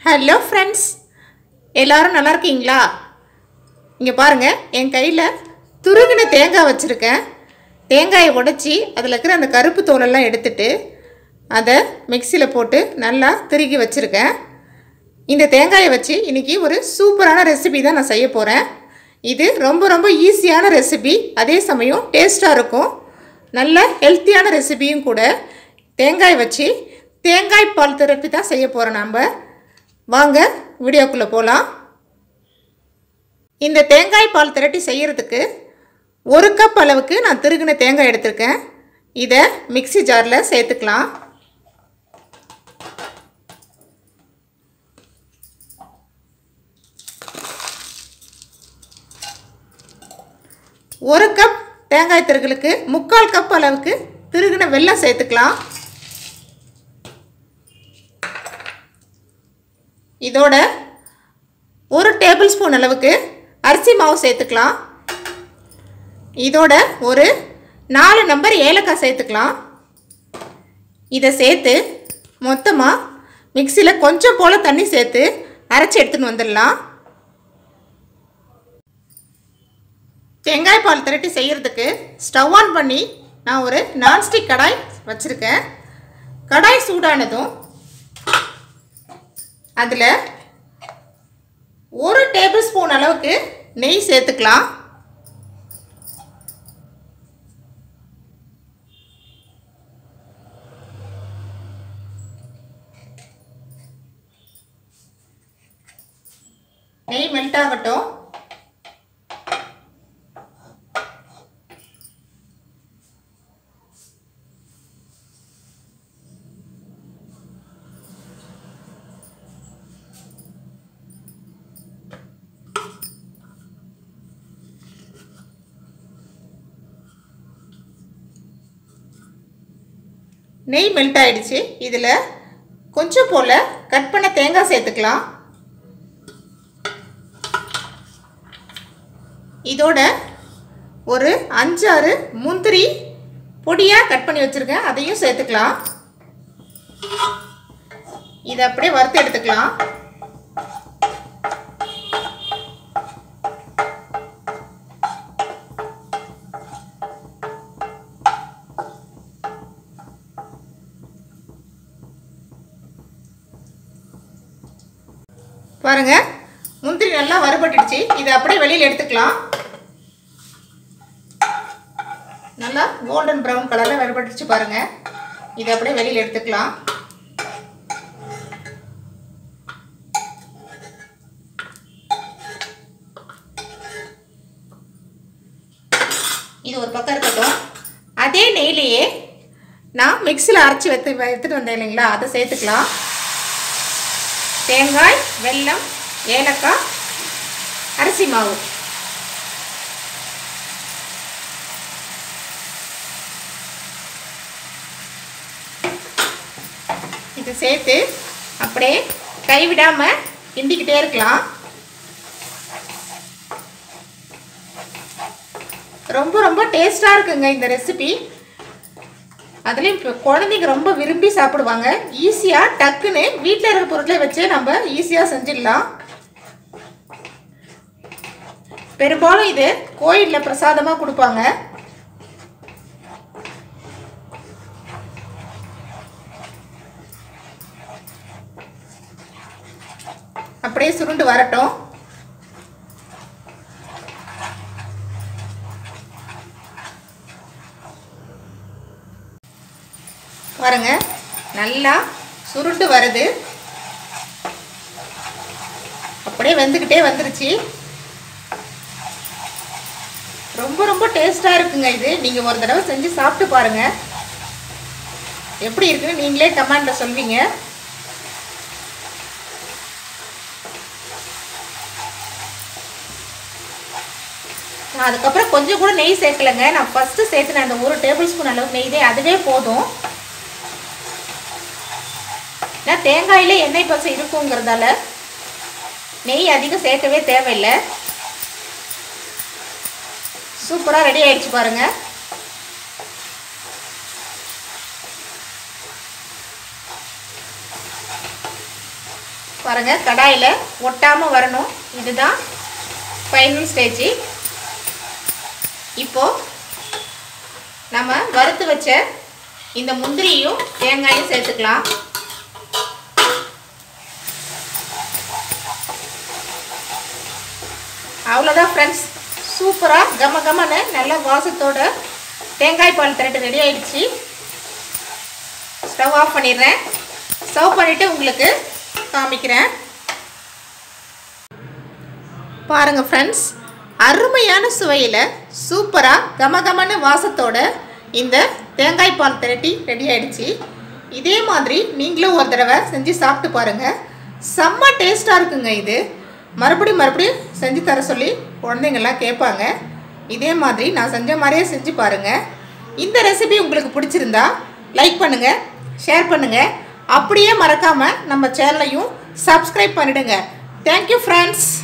hello friends எல்லாரும் நல்லா இருக்கீங்களா இங்கே பாருங்கள் என் கையில் துருகின தேங்காய் வச்சுருக்கேன் தேங்காயை உடைச்சி அதில் இருக்கிற அந்த கருப்பு தோலெல்லாம் எடுத்துட்டு அதை மிக்சியில் போட்டு நல்லா திருகி வச்சுருக்கேன் இந்த தேங்காயை வச்சு இன்றைக்கி ஒரு சூப்பரான ரெசிபி தான் நான் செய்ய போகிறேன் இது ரொம்ப ரொம்ப ஈஸியான ரெசிபி அதே சமயம் டேஸ்ட்டாக இருக்கும் நல்ல ஹெல்த்தியான ரெசிபியும் கூட தேங்காய் வச்சு தேங்காய் பால் திரட்டி தான் செய்ய போகிறோம் நாம் வாங்க வீடியோக்குள்ளே போகலாம் இந்த தேங்காய் பால் திரட்டி செய்கிறதுக்கு ஒரு கப் அளவுக்கு நான் திருகின தேங்காய் எடுத்திருக்கேன் இதை மிக்ஸி ஜாரில் சேர்த்துக்கலாம் ஒரு கப் தேங்காய் திருகலுக்கு முக்கால் கப் அளவுக்கு திருகின வெல்லம் சேர்த்துக்கலாம் இதோட ஒரு டேபிள் ஸ்பூன் அளவுக்கு அரிசி மாவு சேர்த்துக்கலாம் இதோட ஒரு நாலு நம்பர் ஏலக்காய் சேர்த்துக்கலாம் இதை சேர்த்து மொத்தமாக மிக்சியில் கொஞ்சம் போல் தண்ணி சேர்த்து அரைச்சி எடுத்துன்னு வந்துடலாம் தேங்காய் பால் திரட்டி செய்கிறதுக்கு ஸ்டவ் ஆன் பண்ணி நான் ஒரு நான்ஸ்டிக் கடாய் வச்சுருக்கேன் கடாய் சூடானதும் அதில் ஒரு டேபிள் ஸ்பூன் அளவுக்கு நெய் சேர்த்துக்கலாம் நெய் மெல்ட் ஆகட்டும் நெய் மெல்ட் ஆயிடுச்சு இதில் கொஞ்சம் போல் கட் பண்ண தேங்காய் சேர்த்துக்கலாம் இதோட ஒரு அஞ்சாறு முந்திரி பொடியாக கட் பண்ணி வச்சுருக்கேன் அதையும் சேர்த்துக்கலாம் இதை அப்படியே வறுத்து எடுத்துக்கலாம் பாருங்க முந்திரி நல்லா வறுபட்டுடுச்சு இதை அப்படியே வெளியில் எடுத்துக்கலாம் நல்லா கோல்டன் ப்ரௌன் கலரில் வறுபட்டுச்சு பாருங்க இதை அப்படியே வெளியில் எடுத்துக்கலாம் இது ஒரு பக்கம் இருக்கட்டும் அதே நெய்லேயே நான் மிக்சியில் அரைச்சி வைத்து எடுத்துகிட்டு வந்தேன் இல்லைங்களா அதை சேர்த்துக்கலாம் தேங்காய் வெல்லம் ஏலக்காய் அரிசி மாவு இது சேர்த்து அப்படியே கைவிடாமல் கிண்டிக்கிட்டே இருக்கலாம் ரொம்ப ரொம்ப டேஸ்டாக இருக்குங்க இந்த ரெசிபி அதுலேயும் இப்போ குழந்தைங்க ரொம்ப விரும்பி சாப்பிடுவாங்க ஈஸியாக டக்குன்னு வீட்டில் இருக்கிற பொருட்களை வச்சே நம்ம ஈஸியாக செஞ்சிடலாம் பெரும்பாலும் இது கோயிலில் பிரசாதமாக கொடுப்பாங்க அப்படியே சுருண்டு வரட்டும் பாருங்க நல்லா சுருண்டு வருது அப்படியே வெந்துக்கிட்டே வந்துருச்சு ரொம்ப ரொம்ப டேஸ்ட்டாக இருக்குங்க இது நீங்கள் ஒரு தடவை செஞ்சு சாப்பிட்டு பாருங்கள் எப்படி இருக்குன்னு நீங்களே கமெண்டில் சொல்வீங்க நான் அதுக்கப்புறம் கொஞ்சம் கூட நெய் சேர்க்கலைங்க நான் ஃபஸ்ட்டு சேர்த்துன அந்த ஒரு டேபிள் ஸ்பூன் அளவுக்கு நெய் தான் அதுவே போதும் நான் தேங்காயில் எண்ணெய் பசை இருக்குங்கிறதால நெய் அதிகம் சேர்க்கவே தேவையில்லை சூப்பராக ரெடி ஆயிடுச்சு பாருங்கள் பாருங்கள் கடாயில் ஒட்டாமல் வரணும் இதுதான் ஃபைனல் ஸ்டேஜ் இப்போது நம்ம வறுத்து வச்ச இந்த முந்திரியும் தேங்காயும் சேர்த்துக்கலாம் அவ்வளோதான் ஃப்ரெண்ட்ஸ் சூப்பராக கம கமன்னு நல்ல வாசத்தோட தேங்காய் பால் திரட்டு ரெடி ஆயிடுச்சு ஸ்டவ் ஆஃப் பண்ணிடுறேன் சர்வ் பண்ணிவிட்டு உங்களுக்கு காமிக்கிறேன் பாருங்கள் ஃப்ரெண்ட்ஸ் அருமையான சுவையில் சூப்பராக கமகமன்னு வாசத்தோட இந்த தேங்காய் பால் திரட்டி ரெடி ஆயிடுச்சு இதே மாதிரி நீங்களும் ஒரு தடவை செஞ்சு சாப்பிட்டு பாருங்கள் செம்ம டேஸ்ட்டாக இருக்குங்க இது மறுபடியும் மறுபடியும் செஞ்சு தர சொல்லி குழந்தைங்கள்லாம் கேட்பாங்க இதே மாதிரி நான் செஞ்ச மாதிரியே செஞ்சு பாருங்கள் இந்த ரெசிபி உங்களுக்கு பிடிச்சிருந்தா லைக் பண்ணுங்கள் ஷேர் பண்ணுங்கள் அப்படியே மறக்காமல் நம்ம சேனலையும் சப்ஸ்கிரைப் பண்ணிடுங்க தேங்க்யூ ஃப்ரெண்ட்ஸ்